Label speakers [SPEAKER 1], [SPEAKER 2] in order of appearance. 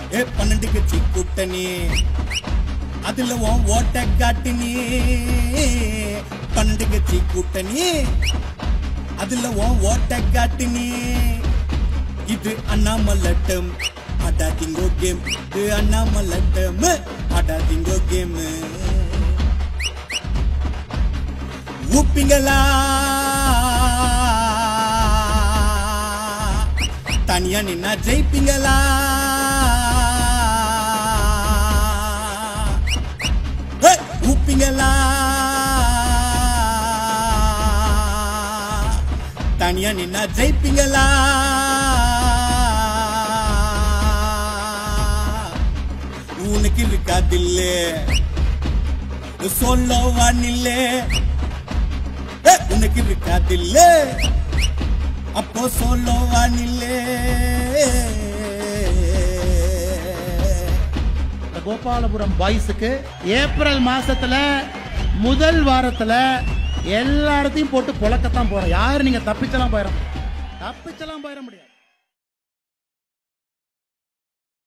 [SPEAKER 1] ஏ பன்னெண்டு கட்சி கூட்டணி அதுல உன் ஓட்ட காட்டினி பன்னெண்டு கட்சி கூட்டணி அதுல உன் ஓட்ட காட்டினி இது அண்ணாமலட்டம் அடாதிங்கோ கேம் இது அண்ணாமலட்டம் அடாதிங்கோ கேம் ஊப்பிங்களா தனியா நின்னா ஜெயிப்பீங்களா ஏய், ஊப்பிங்களா தனியா நின்னா ஜெயிப்பீங்களா உனக்கு இருக்காதில்ல சொல்லவா நில்லே ஏய், உனக்கு இருக்காதில்ல அப்போ சொல்லவா நில்லே
[SPEAKER 2] இந்த கோபாலபுரம் பாய்ஸுக்கு ஏப்ரல் மாசத்துல முதல் வாரத்துல எல்லா இடத்தையும் போட்டு புழக்கத்தான் போறோம் யாரும் நீங்க தப்பிச்செல்லாம் போயிட முடியாது. தப்பிச்செல்லாம் போயிட முடியாது